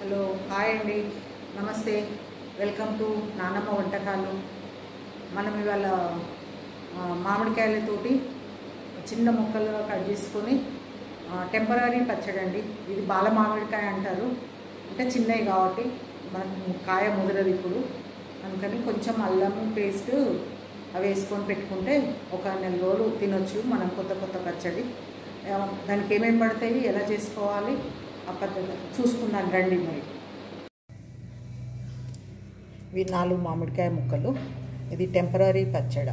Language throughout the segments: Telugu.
హలో హాయ్ అండి నమస్తే వెల్కమ్ టు నానమ్మ వంటకాలు మనం ఇవాళ ఆ, మామిడికాయలతోటి చిన్న ముక్కలుగా కట్ చేసుకొని టెంపరీ పచ్చడి అండి ఇది బాల మామిడికాయ అంటారు అంటే చిన్నవి కాబట్టి మనకు కాయ ముదరదు ఇప్పుడు అందుకని కొంచెం అల్లం పేస్ట్ అవి వేసుకొని పెట్టుకుంటే ఒక నెల రోజులు తినొచ్చు మనం కొత్త కొత్త పచ్చడి ఆ, దానికి ఏమేమి పడతాయి ఎలా చేసుకోవాలి ఆ పద్ధతి చూసుకుందాం రండి మరి ఇవి నాలుగు మామిడికాయ ముక్కలు ఇది టెంపరీ పచ్చడి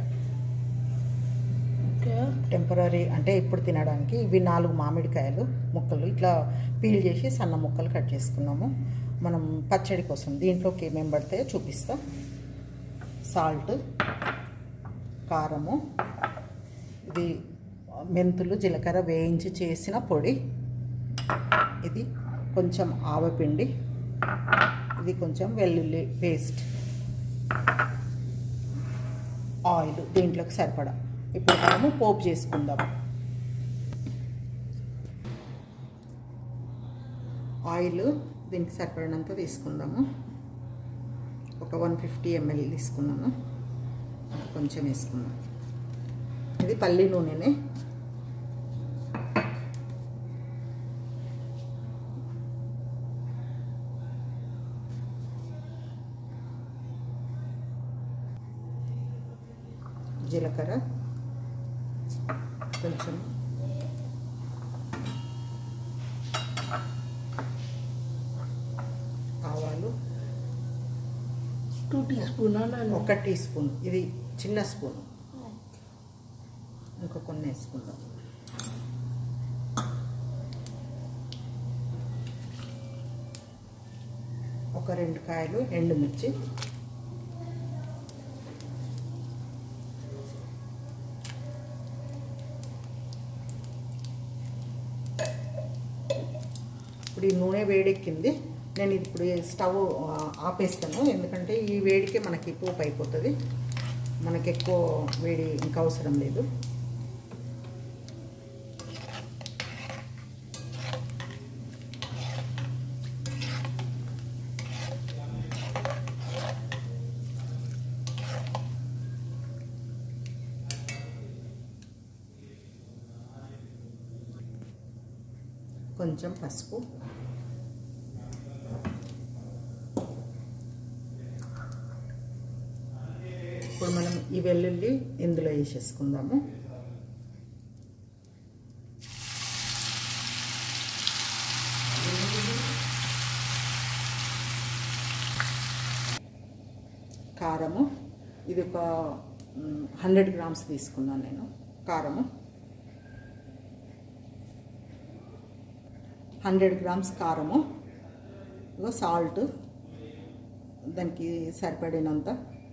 ఓకే టెంపరీ అంటే ఇప్పుడు తినడానికి ఇవి నాలుగు మామిడికాయలు ముక్కలు ఇట్లా పీల్ చేసి సన్న ముక్కలు కట్ చేసుకున్నాము మనం పచ్చడి కోసం దీంట్లోకి ఏమేమి పడతాయో చూపిస్తాం సాల్ట్ కారము ఇది మెంతులు జీలకర్ర వేయించి చేసిన పొడి ఇది కొంచెం ఆవపిండి ఇది కొంచెం వెల్లుల్లి పేస్ట్ ఆయిల్ దీంట్లోకి సరిపడా ఇప్పుడు మనము పోపు చేసుకుందాం ఆయిల్ దీనికి సరిపడినంత తీసుకుందాము ఒక వన్ ఫిఫ్టీ ఎంఎల్ తీసుకున్నాను కొంచెం వేసుకుందాం ఇది పల్లి నూనెనే జీలకర్ర కొంచెం ఆవాలు టూ టీ స్పూన్ అన్నాను ఒక టీ స్పూన్ ఇది చిన్న స్పూన్ ఇంకా కొన్ని వేసుకుందాం ఒక రెండు కాయలు ఎండుమిర్చి ఇప్పుడు ఈ నూనె వేడెక్కింది నేను ఇప్పుడు ఈ స్టవ్ ఆ, ఆపేస్తాను ఎందుకంటే ఈ వేడికి మనకి పోపు అయిపోతుంది మనకి ఎక్కువ వేడి ఇంకా అవసరం లేదు కొంచెం పసుపు ఇప్పుడు మనం ఈ వెల్లుల్లి ఇందులో వేసేసుకుందాము కారము ఇది ఒక హండ్రెడ్ గ్రామ్స్ తీసుకున్నాను నేను కారము హండ్రెడ్ గ్రామ్స్ కారము ఇగో సాల్ట్ దానికి సరిపడినంత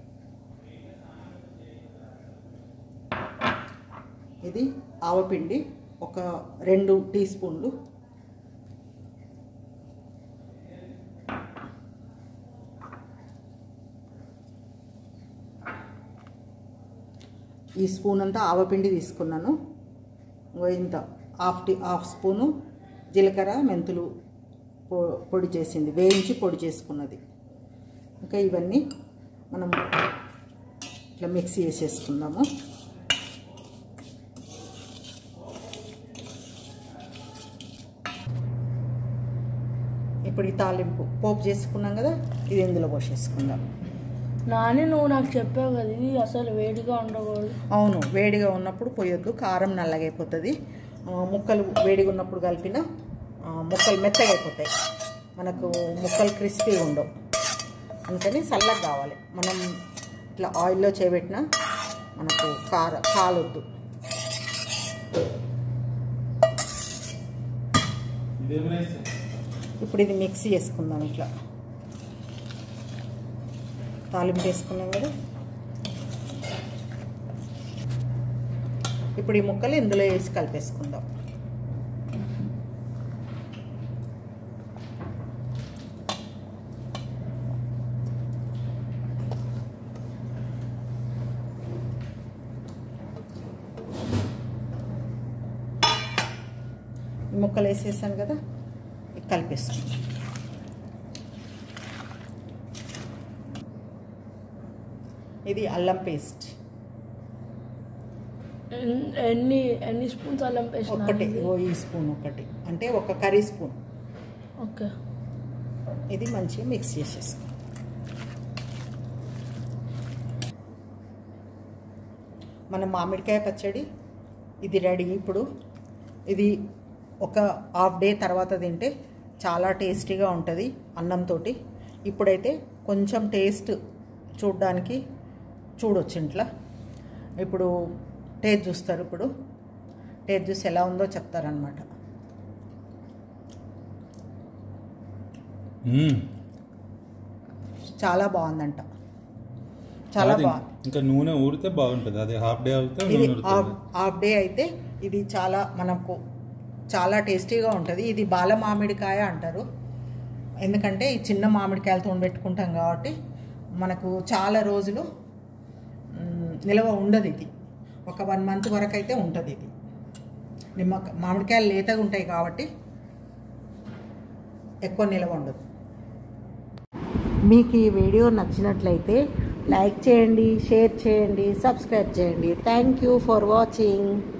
ఇది ఆవపిండి ఒక రెండు టీ స్పూన్లు ఈ స్పూన్ అంతా ఆవపిండి తీసుకున్నాను ఇంకో ఇంత హాఫ్ టీ హాఫ్ స్పూను జీలకర్ర మెంతులు పొ పొడి చేసింది వేయించి పొడి చేసుకున్నది ఇంకా ఇవన్నీ మనం ఇట్లా మిక్సీ వేసేసుకుందాము ఇప్పుడు ఈ తాలింపు పోపు చేసుకున్నాం కదా ఇది ఇందులో పోసేసుకుందాం నాని నువ్వు నాకు చెప్పావు కదా ఇది అసలు వేడిగా ఉండకూడదు అవును వేడిగా ఉన్నప్పుడు పోయొద్దు కారం నల్లగైపోతుంది ఆ, ముక్కలు వేడిగా ఉన్నప్పుడు కలిపిన ఆ, ముక్కలు మెత్తగా అయిపోతాయి మనకు ముక్కలు క్రిస్పీగా ఉండవు అందుకని చల్లగా కావాలి మనం ఇట్లా ఆయిల్లో చేయబెట్టిన మనకు కార కాలొద్దు ఇప్పుడు ఇది మిక్సీ చేసుకుందాం ఇట్లా తాలింపు వేసుకున్నాం కదా ఇప్పుడు ఈ ముక్కలు ఇందులో వేసి కలిపేసుకుందాం ఈ ముక్కలు వేసేసాను కదా ఇది కలిపేసుకుందాం ఇది అల్లం పేస్ట్ ఎన్- ఎన్ని ఎన్ని స్పూన్స్ అల్లం పేస్ట్ ఒక్కటి ఓ ఈ స్పూన్ ఒకటి అంటే ఒక కర్రీ స్పూన్ ఓకే ఇది మంచిగా మిక్స్ చేసేసుకో మన మామిడికాయ పచ్చడి ఇది రెడీ ఇప్పుడు ఇది ఒక హాఫ్ డే తర్వాత తింటే చాలా టేస్టీగా ఉంటుంది అన్నంతో ఇప్పుడైతే కొంచెం టేస్ట్ చూడడానికి చూడొచ్చు ఇంట్లో ఇప్పుడు టేస్ట్ చూస్తారు ఇప్పుడు టేస్ట్ చూసి ఎలా ఉందో చెప్తారనమాట మ్మ్. చాలా బాగుందంట చాలా అది బాగుంది ఇంకా నూనె ఊరితే బాగుంటుంది అది హాఫ్ డే అవుతే ఇది నూనె హాఫ్ ఊరుతుంది హాఫ్ డే అయితే ఇది చాలా మనకు చాలా టేస్టీగా ఉంటుంది ఇది బాల మామిడికాయ అంటారు ఎందుకంటే ఈ చిన్న మామిడికాయలతో పెట్టుకుంటాం కాబట్టి మనకు చాలా రోజులు మ్, నిల్వ ఉండదు ఇది ఒక వన్ మంత్ వరకు అయితే ఉంటుంది ఇది నిమ్మ మామిడికాయలు లేతగా ఉంటాయి కాబట్టి ఎక్కువ నిల్వ ఉండదు మీకు ఈ వీడియో నచ్చినట్లయితే లైక్ చేయండి షేర్ చేయండి సబ్స్క్రైబ్ చేయండి థ్యాంక్ యూ ఫర్ వాచింగ్